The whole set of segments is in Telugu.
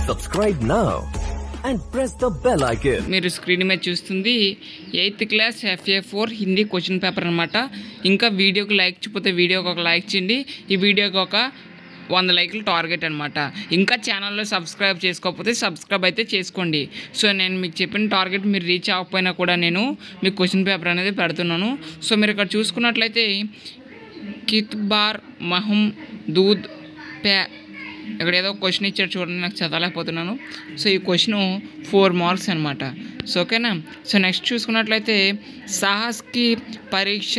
Subscribe now and press the bell icon. మీరు స్క్రీన్ మీద చూస్తుంది eighth class FA four Hindi question paper అనమాట ఇంకా వీడియోకి లైక్ చూపితే వీడియోకి ఒక లైక్ చేయండి ఈ వీడియోకి ఒక వంద లైక్లు టార్గెట్ అనమాట ఇంకా ఛానల్లో సబ్స్క్రైబ్ చేసుకోకపోతే సబ్స్క్రైబ్ అయితే చేసుకోండి సో నేను మీకు చెప్పిన టార్గెట్ మీరు రీచ్ అవ్వకపోయినా కూడా నేను మీకు క్వశ్చన్ పేపర్ అనేది పెడుతున్నాను సో మీరు ఇక్కడ చూసుకున్నట్లయితే కిత్ బార్ మహం దూద్ ప్యా ఇక్కడ ఏదో క్వశ్చన్ ఇచ్చాడు చూడండి నాకు చదవలేకపోతున్నాను సో ఈ క్వశ్చన్ ఫోర్ మార్క్స్ అనమాట సో ఓకేనా సో నెక్స్ట్ చూసుకున్నట్లయితే సాహస్కి పరీక్ష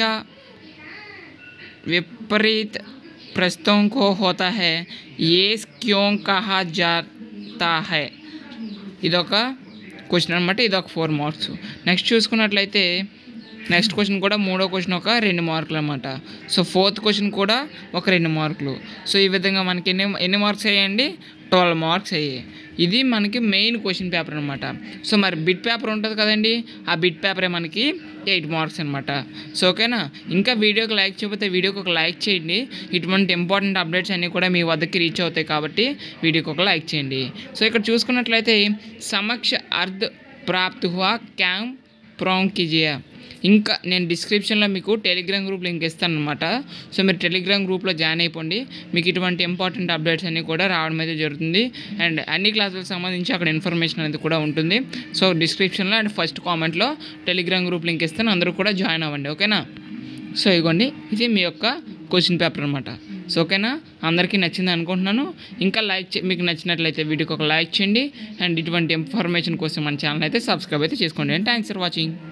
विपरीत प्रस्तों को होता है ये क्यों कहा जाता है ఇదొక క్వశ్చన్ అనమాట ఇదొక ఫోర్ మార్క్స్ నెక్స్ట్ చూసుకున్నట్లయితే నెక్స్ట్ క్వశ్చన్ కూడా మూడో క్వశ్చన్ ఒక రెండు మార్కులు అనమాట సో ఫోర్త్ క్వశ్చన్ కూడా ఒక రెండు మార్కులు సో ఈ విధంగా మనకి ఎన్ని ఎన్ని మార్క్స్ అయ్యాయండి ట్వెల్వ్ మార్క్స్ అయ్యాయి ఇది మనకి మెయిన్ క్వశ్చన్ పేపర్ అనమాట సో మరి బిట్ పేపర్ ఉంటుంది కదండి ఆ బిట్ పేపరే మనకి ఎయిట్ మార్క్స్ అనమాట సో ఓకేనా ఇంకా వీడియోకి లైక్ చేయకపోతే వీడియోకి ఒక లైక్ చేయండి ఇటువంటి ఇంపార్టెంట్ అప్డేట్స్ అన్నీ కూడా మీ వద్దకి రీచ్ అవుతాయి కాబట్టి వీడియోకి ఒక లైక్ చేయండి సో ఇక్కడ చూసుకున్నట్లయితే సమక్ష అర్ధ్ ప్రాప్త్ హువా క్యామ్ ప్రాంగ్ కిజియా ఇంకా నేను డిస్క్రిప్షన్లో మీకు టెలిగ్రామ్ గ్రూప్ లింక్ ఇస్తాను అనమాట సో మీరు టెలిగ్రామ్ గ్రూప్లో జాయిన్ అయిపోండి మీకు ఇటువంటి ఇంపార్టెంట్ అప్డేట్స్ అన్నీ కూడా రావడం అయితే జరుగుతుంది అండ్ అన్ని క్లాసులకు సంబంధించి అక్కడ ఇన్ఫర్మేషన్ అనేది కూడా ఉంటుంది సో డిస్క్రిప్షన్లో అండ్ ఫస్ట్ కామెంట్లో టెలిగ్రామ్ గ్రూప్ లింక్ ఇస్తాను అందరూ కూడా జాయిన్ అవ్వండి ఓకేనా సో ఇగోండి ఇది మీ యొక్క క్వశ్చన్ పేపర్ అనమాట సో ఓకేనా అందరికీ నచ్చింది అనుకుంటున్నాను ఇంకా లైక్ చే మీకు నచ్చినట్లయితే వీడియోకి ఒక లైక్ చేయండి అండ్ ఇటువంటి ఇన్ఫర్మేషన్ కోసం మన ఛానల్ అయితే సబ్స్క్రైబ్ అయితే చేసుకోండి అండ్ థ్యాంక్స్ ఫర్ వాచింగ్